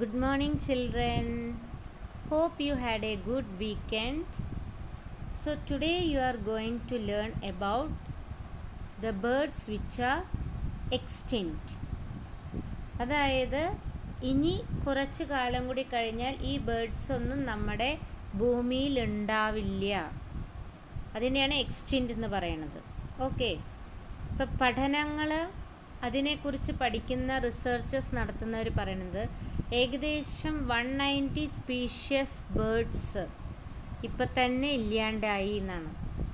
Good morning, children. Hope you had a good weekend. So, today you are going to learn about the birds which are extinct. അതായത് ഇനി കുറച്ച് കാലം കൂടി കഴിഞ്ഞാൽ ഈ birds ഒന്നും നമ്മുടെ ഭൂമിയിൽ ഉണ്ടാവില്ല അതിനെയാണ് എക്സ്റ്റിൻറ്റ് എന്ന് പറയുന്നത് ഓക്കെ ഇപ്പം പഠനങ്ങൾ അതിനെക്കുറിച്ച് പഠിക്കുന്ന റിസർച്ചേഴ്സ് നടത്തുന്നവർ പറയുന്നത് ഏകദേശം വൺ നയൻറ്റി സ്പീഷ്യസ് ബേർഡ്സ് ഇപ്പം തന്നെ ഇല്ലാണ്ടായി എന്നാണ്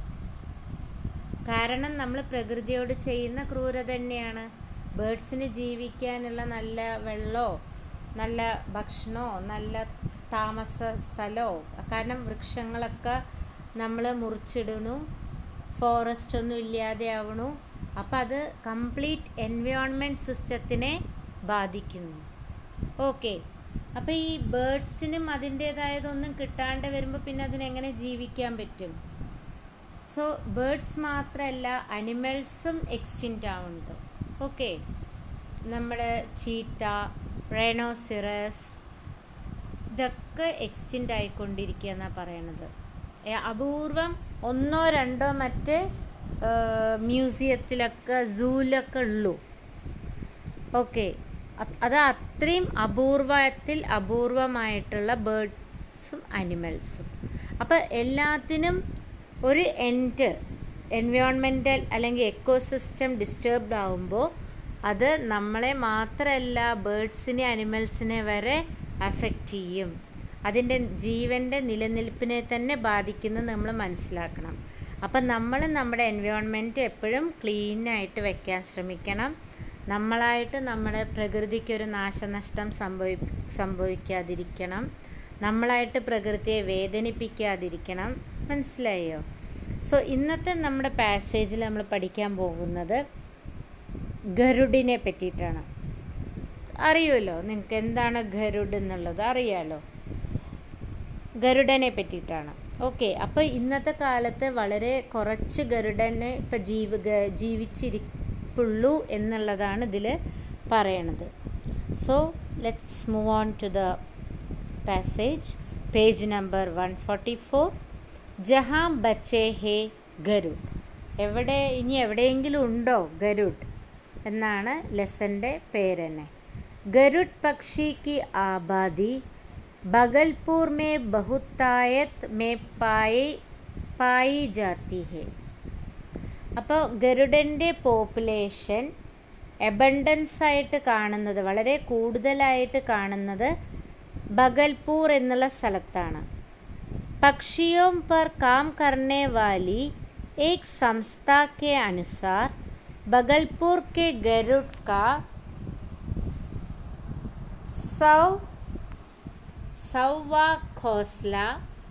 കാരണം നമ്മൾ പ്രകൃതിയോട് ചെയ്യുന്ന ക്രൂരത തന്നെയാണ് ബേർഡ്സിന് ജീവിക്കാനുള്ള നല്ല വെള്ളമോ നല്ല ഭക്ഷണമോ നല്ല താമസ സ്ഥലമോ കാരണം വൃക്ഷങ്ങളൊക്കെ നമ്മൾ മുറിച്ചിടുന്നു ഫോറസ്റ്റ് ഒന്നും ഇല്ലാതെ ആവണു അപ്പം അത് കംപ്ലീറ്റ് എൻവയോൺമെൻറ്റ് സിസ്റ്റത്തിനെ ബാധിക്കുന്നു ഓക്കെ അപ്പോൾ ഈ ബേർഡ്സിനും അതിൻ്റേതായതൊന്നും കിട്ടാണ്ട് വരുമ്പോൾ പിന്നെ അതിനെങ്ങനെ ജീവിക്കാൻ പറ്റും സോ ബേർഡ്സ് മാത്രമല്ല അനിമൽസും എക്സ്റ്റിൻറ്റ് ആവുന്നുണ്ട് ഓക്കെ നമ്മുടെ ചീറ്റ റൈനോസിറസ് ഇതൊക്കെ എക്സ്റ്റിൻറ്റ് ആയിക്കൊണ്ടിരിക്കുക എന്നാണ് പറയണത് അപൂർവം ഒന്നോ രണ്ടോ മറ്റ് മ്യൂസിയത്തിലൊക്കെ സൂലൊക്കെ ഉള്ളൂ ഓക്കെ അത് അത്രയും അപൂർവത്തിൽ അപൂർവമായിട്ടുള്ള ബേർഡ്സും അനിമൽസും അപ്പോൾ എല്ലാത്തിനും ഒരു എൻഡ് എൻവയോൺമെൻറ്റൽ അല്ലെങ്കിൽ എക്കോസിസ്റ്റം ഡിസ്റ്റർബ്ഡ് ആകുമ്പോൾ അത് നമ്മളെ മാത്രമല്ല ബേർഡ്സിനെ അനിമൽസിനെ വരെ അഫക്റ്റ് ചെയ്യും അതിൻ്റെ ജീവൻ്റെ നിലനിൽപ്പിനെ തന്നെ ബാധിക്കുന്നത് നമ്മൾ മനസ്സിലാക്കണം അപ്പം നമ്മൾ നമ്മുടെ എൻവയോൺമെൻറ്റ് എപ്പോഴും ക്ലീനായിട്ട് വെക്കാൻ ശ്രമിക്കണം നമ്മളായിട്ട് നമ്മുടെ പ്രകൃതിക്കൊരു നാശനഷ്ടം സംഭവി സംഭവിക്കാതിരിക്കണം നമ്മളായിട്ട് പ്രകൃതിയെ വേദനിപ്പിക്കാതിരിക്കണം മനസ്സിലായോ സോ ഇന്നത്തെ നമ്മുടെ പാസേജിൽ നമ്മൾ പഠിക്കാൻ പോകുന്നത് ഗരുഡിനെ പറ്റിയിട്ടാണ് അറിയുമല്ലോ നിങ്ങൾക്ക് എന്താണ് ഗരുഡ് എന്നുള്ളത് അറിയാലോ ഗരുഡനെ പറ്റിയിട്ടാണ് ഓക്കെ അപ്പോൾ ഇന്നത്തെ കാലത്ത് വളരെ കുറച്ച് ഗരുഡനെ ഇപ്പം ജീവ ജീവിച്ചിരിപ്പുള്ളൂ എന്നുള്ളതാണ് ഇതിൽ പറയണത് so let's move on to the passage page number one forty four ജഹാം ബച്ചേ ഹേ ഗരുഡ് എവിടെ ഇനി എവിടെയെങ്കിലും ഉണ്ടോ ഗരുഡ് എന്നാണ് ലെസൻ്റെ പേര് തന്നെ गरुड़ पक्षी की आबादी बगलपुर में बहुतायत में पाई പായി ജാത്തി ഹെ അപ്പോൾ ഗരുഡൻ്റെ പോപ്പുലേഷൻ എബണ്ടൻസ് ആയിട്ട് കാണുന്നത് വളരെ കൂടുതലായിട്ട് കാണുന്നത് ബഗൽപൂർ എന്നുള്ള സ്ഥലത്താണ് പക്ഷിയോं पर काम करने वाली एक संस्था के अनुसार बगलपुर के गरुड़ का सौ सौवा घोंसला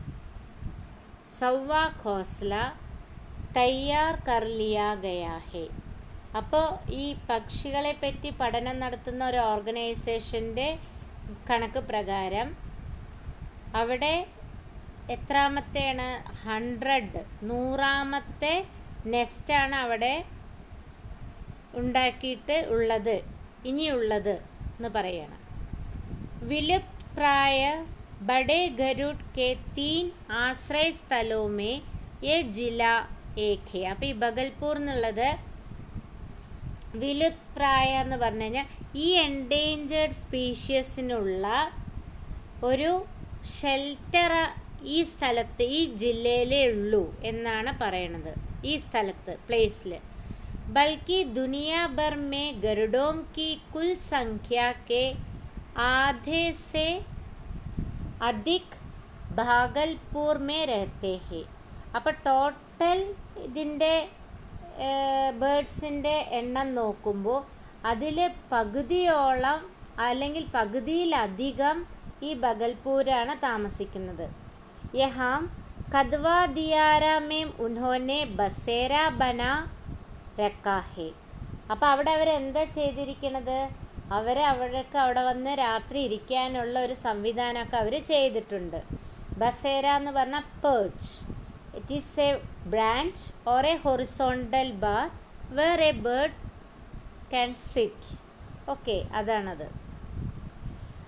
सौवा घोंसला തയ്യാർ കർ ലിയ ഗയാ ഹെ അപ്പോൾ ഈ പക്ഷികളെ പറ്റി പഠനം നടത്തുന്ന ഒരു ഓർഗനൈസേഷൻ്റെ കണക്ക് പ്രകാരം അവിടെ എത്രാമത്തെയാണ് ഹൺഡ്രഡ് നൂറാമത്തെ നെസ്റ്റാണ് അവിടെ ഉണ്ടാക്കിയിട്ട് ഉള്ളത് ഇനിയുള്ളത് എന്ന് പറയണം विलुप्त प्राय बड़े गरुड़ के तीन ആശ്രയ സ്ഥലവും മേ ये ജില്ല ഏക് ഹെ അപ്പോൾ ഈ ബഗൽപൂർ എന്നുള്ളത് വിലുപ്ത് പ്രായ എന്ന് പറഞ്ഞു കഴിഞ്ഞാൽ ഈ എൻഡേഞ്ചേർഡ് സ്പീഷ്യസിനുള്ള ഒരു ഷെൽട്ടർ ഈ സ്ഥലത്ത് ഈ ജില്ലയിലേ ഉള്ളൂ എന്നാണ് പറയണത് ഈ സ്ഥലത്ത് പ്ലേസിൽ ബൽക്കി ദുനിയ ഭർ മേ ഗരുഡോं की कुल संख्या के आधे से अधिक ഭാഗൽപൂർ മേ രഹത്തെ ഹെ അപ്പോൾ ടോട്ടൽ ഇതിൻ്റെ ബേഡ്സിൻ്റെ എണ്ണം നോക്കുമ്പോൾ അതിൽ പകുതിയോളം അല്ലെങ്കിൽ പകുതിയിലധികം ഈ ബഗൽപൂരാണ് താമസിക്കുന്നത് യഹാം കദ്വ ദിയാര മേം ഉൻഹോനെ ബസേര ബന രക്കാഹെ അപ്പോൾ അവിടെ അവരെന്താ ചെയ്തിരിക്കണത് അവർ അവിടേക്ക് അവിടെ വന്ന് രാത്രി ഇരിക്കാനുള്ള ഒരു സംവിധാനമൊക്കെ അവർ ചെയ്തിട്ടുണ്ട് ബസേര എന്ന് പറഞ്ഞാൽ perch it is a branch or a horizontal bar where a bird can sit okay അതാണത്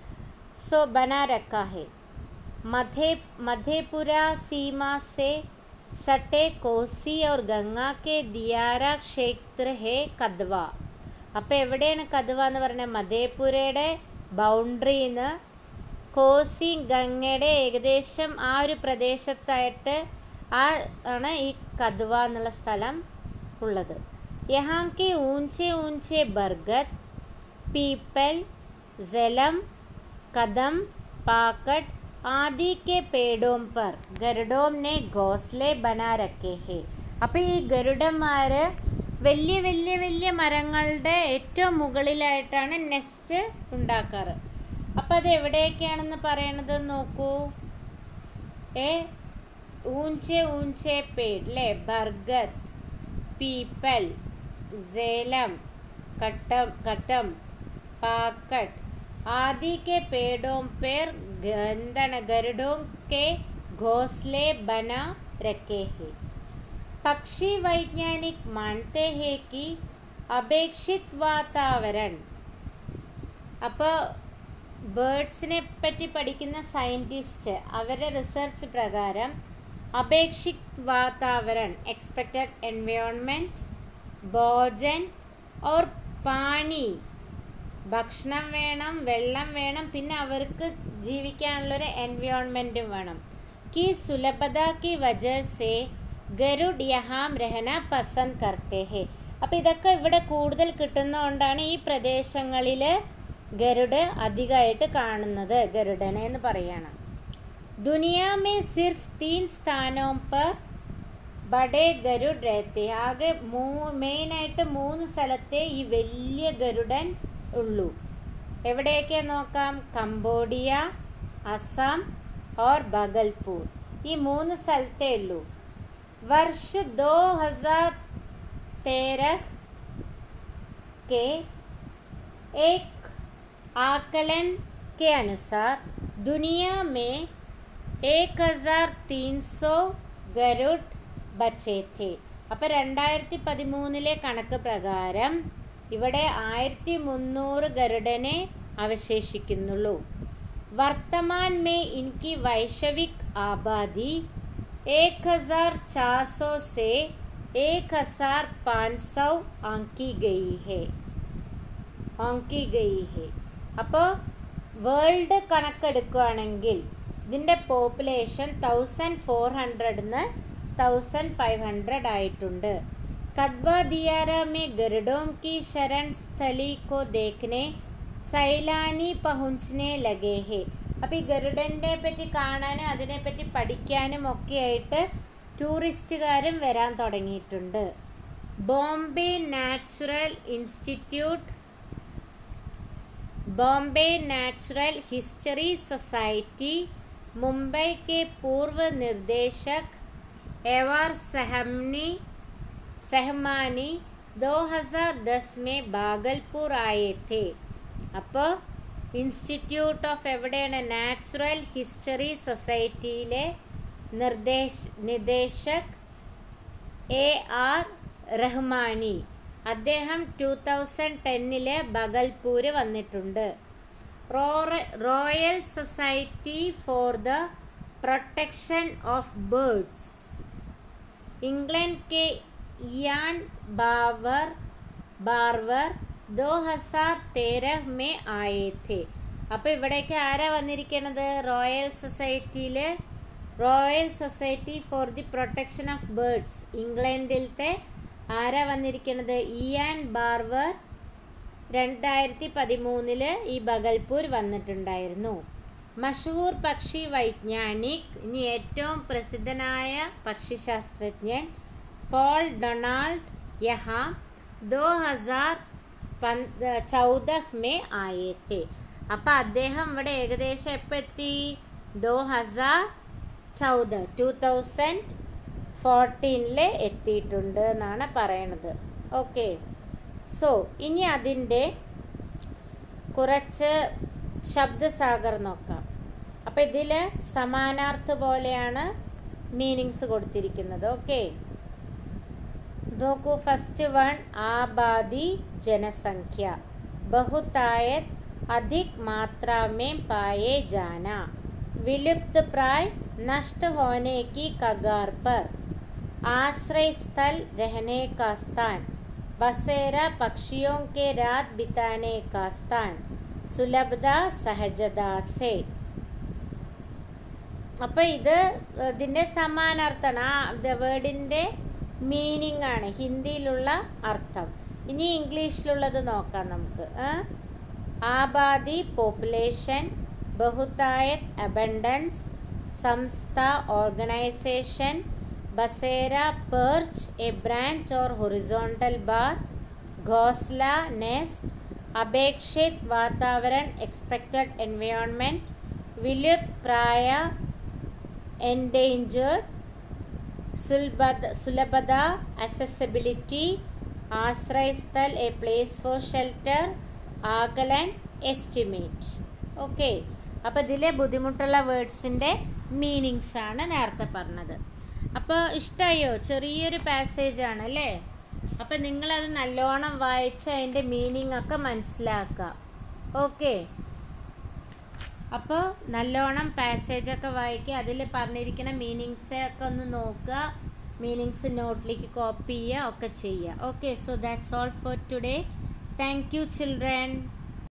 सो बना रखा है मधे मधेपुरा सीमा से सटे कोसी और गंगा के दियाര ക്ഷേത്ര ഹേ കദ്വ അപ്പോൾ എവിടെയാണ് കദ്വ എന്ന് പറഞ്ഞാൽ മധേപുരയുടെ ബൗണ്ടറിയിൽ നിന്ന് കോസി ഗംഗയുടെ ഏകദേശം ആ ഒരു പ്രദേശത്തായിട്ട് ആ ആണ് ഈ കദ്വ എന്നുള്ള സ്ഥലം ഉള്ളത് യഹാ കെ ഊഞ്ചെ ഊഞ്ചെ ബർഗത് പീപ്പൽ ജലം കദം പാക്കट ആദി കെ പേടോം പർ ഗരുഡോം നെ ഘോസ്ലെ ബനാ രखे ഹേ അപ്പോൾ ഈ ഗരുഡന്മാർ വലിയ വലിയ വലിയ മരങ്ങളുടെ ഏറ്റവും മുകളിലായിട്ടാണ് നെസ്റ്റ് ഉണ്ടാക്കാറ് അപ്പോൾ അത് എവിടെയൊക്കെയാണെന്ന് പറയണത് നോക്കൂ ഏ ഊഞ്ചെ ഊഞ്ചെ പേട് അല്ലേ ബർഗത് പീപ്പൽ സേലം കട്ടം കട്ടം പാക്കട്ട് ആദി के पेड़ों पर എന്താണ് ഗരുഡോं के घोंसले बना रखे हैं പക്ഷി വൈജ്ഞാനിക് മാനത്തെ ഹേ कि അപേക്ഷിത് വാതാവരൺ അപ്പോൾ ബേഡ്സിനെ പറ്റി പഠിക്കുന്ന സയൻറ്റിസ്റ്റ് അവരുടെ റിസർച്ച് പ്രകാരം അപേക്ഷിത് വാതാവരൺ എക്സ്പെക്റ്റഡ് എൻവയോൺമെൻറ്റ് ഭോജൻ ഓർ പാനി ഭക്ഷണം വേണം വെള്ളം വേണം പിന്നെ അവർക്ക് ജീവിക്കാനുള്ളൊരു എൻവയോൺമെൻറ്റും വേണം കി സുലഭത കി വജ സേ ഗരുഡ് യഹാം രഹന പസന്ത് കർത്തേ ഹേ അപ്പോൾ ഇതൊക്കെ ഇവിടെ കൂടുതൽ കിട്ടുന്നതുകൊണ്ടാണ് ഈ പ്രദേശങ്ങളിൽ ഗരുഡ് അധികമായിട്ട് കാണുന്നത് ഗരുഡനെ എന്ന് പറയണം ദുനിയാ മേ സിർഫ് തീൻ സ്ഥാനോ പർ ബഡേ ഗരുഡ് രഹത്തെ ആകെ മൂ മെയിനായിട്ട് മൂന്ന് സ്ഥലത്തെ ഈ വലിയ ഗരുഡൻ ഉള്ളൂ എവിടെയൊക്കെ നോക്കാം കംബോഡിയ അസം ഓർ ബഗൽപൂർ ഈ മൂന്ന് സ്ഥലത്തേ ഉള്ളൂ വർഷ ദോ ഹസാർ तेरह के एक आकलन के अनुसार दुनिया में एक हज़ार तीन सौ ഗരുഡ് ബച്ചേത്തെ അപ്പോൾ രണ്ടായിരത്തി പതിമൂന്നിലെ കണക്ക് പ്രകാരം ഇവിടെ ആയിരത്തി മുന്നൂറ് ഗരുഡനെ അവശേഷിക്കുന്നുള്ളൂ വർത്തമാൻ മേ ഇൻകി വൈശ്വിക് ആബാദി एक हज़ार चार सौ से एक हज़ार पाँच सौ आंकी गई है ആക്കി ഗയി ഹെ അപ്പോൾ വേൾഡ് കണക്കെടുക്കുകയാണെങ്കിൽ ഇതിൻ്റെ പോപ്പുലേഷൻ തൗസൻഡ് ഫോർ ഹൺഡ്രഡിന്ന് തൗസൻഡ് ഫൈവ് ഹൺഡ്രഡ് ആയിട്ടുണ്ട് കദ്വ ദിയാര മേ ഗരുഡോം കി ശരൺ സ്ഥലി കോ ദേഖ്നെ സൈലാനി പഹുഞ്ചനെ ലഗേ ഹെ അപ്പോൾ ഈ ഗരുഡൻ്റെ പറ്റി കാണാനും അതിനെപ്പറ്റി പഠിക്കാനും ഒക്കെ ആയിട്ട് ടൂറിസ്റ്റുകാരും വരാൻ തുടങ്ങിയിട്ടുണ്ട് Bombay natural institute Bombay natural history society Mumbai के पूर्व निर्देशक एवर सहमनी सहमानी 2010 में भागलपुर आए थे അപ്പോൾ ഇൻസ്റ്റിറ്റ്യൂട്ട് ഓഫ് എവിടെയാണ് നാച്ചുറൽ ഹിസ്റ്ററി സൊസൈറ്റിയിലെ നിർദ്ദേശ നിദേശക് എ ആർ റഹ്മാനി അദ്ദേഹം ടു തൗസൻഡ് ടെന്നില് ബഗൽപൂര് വന്നിട്ടുണ്ട് royal society for the protection of birds England കെ ഇയാൻ ബാവർ ബാർവർ ദോ ഹസാർ തേരഹ് മേ ആയേ थे അപ്പോൾ ഇവിടേക്ക് ആരാ വന്നിരിക്കുന്നത് റോയൽ സൊസൈറ്റിയിൽ royal society for the protection of birds ഇംഗ്ലണ്ടിലത്തെ ആരാ വന്നിരിക്കുന്നത് ഇയാൻ ബാർവർ രണ്ടായിരത്തി പതിമൂന്നില് ഈ ബഗൽപൂർ വന്നിട്ടുണ്ടായിരുന്നു മഷൂർ പക്ഷി വൈജ്ഞാനിക് ഇനി ഏറ്റവും പ്രസിദ്ധനായ പക്ഷിശാസ്ത്രജ്ഞൻ പോൾ ഡൊണാൾഡ് യഹാം ദോ ഹസാർ പന്ത് ചൗദഹ് മേ ആയേ थे അപ്പം അദ്ദേഹം ഇവിടെ ഏകദേശം എപ്പോൾ എത്തി ദോ ഹസാർ ചൗദ ടു തൗസൻഡ് ഫോർട്ടീനിൽ എത്തിയിട്ടുണ്ട് എന്നാണ് പറയണത് ഓക്കെ സോ ഇനി അതിൻ്റെ കുറച്ച് ശബ്ദസാഗർ നോക്കാം അപ്പോൾ ഇതിൽ സമാനാർത്ഥ പോലെയാണ് മീനിങ്സ് കൊടുത്തിരിക്കുന്നത് ഓക്കെ നോക്കൂ ഫസ്റ്റ് വൺ ആബാദി ജനസംഖ്യ ബഹുതായത് अधिक मात्रा में पाए जाना विलुप्त प्राय नष्ट होने की कगार पर आश्रय स्थल रहने का स्थान बसेरा पक्षियों के रात बिताने का स्थान सुलभता सहजता से അപ്പോൾ ഇത് ഇതിൻ്റെ സമാനാർത്ഥമാണ് ആ വേർഡിൻ്റെ മീനിങ് ആണ് ഹിന്ദിയിലുള്ള അർത്ഥം ഇനി ഇംഗ്ലീഷിലുള്ളത് നോക്കാം നമുക്ക് ആബാദി പോപ്പുലേഷൻ ബഹുതായത് അബൻഡൻസ് സംസ്ഥ ഓർഗനൈസേഷൻ ബസേര perch a branch or horizontal bar घोंसला नेस्ट अपेक्षित वातावरण एक्सपेक्टेड एनवायरनमेंट विलुप्त प्राय endangered सुलभद सुलभता accessibility ആശ്രയ സ്ഥൽ എ പ്ലേസ് ഫോർ ഷെൽട്ടർ ആകലൻ എസ്റ്റിമേറ്റ് ഓക്കെ അപ്പോൾ ഇതിലെ ബുദ്ധിമുട്ടുള്ള വേർഡ്സിൻ്റെ മീനിങ്സ് ആണ് നേരത്തെ പറഞ്ഞത് അപ്പോൾ ഇഷ്ടമായോ ചെറിയൊരു പാസേജ് ആണ് അല്ലേ അപ്പം നിങ്ങളത് നല്ലോണം വായിച്ച് അതിൻ്റെ മീനിങ് ഒക്കെ മനസ്സിലാക്കുക ഓക്കെ അപ്പോൾ നല്ലോണം പാസേജൊക്കെ വായിക്കുക അതിൽ പറഞ്ഞിരിക്കുന്ന മീനിങ്സ് ഒക്കെ ഒന്ന് നോക്കുക മീനിങ്സ് നോട്ടിലേക്ക് കോപ്പി ചെയ്യുക ഒക്കെ ചെയ്യുക okay so that's all for today thank you children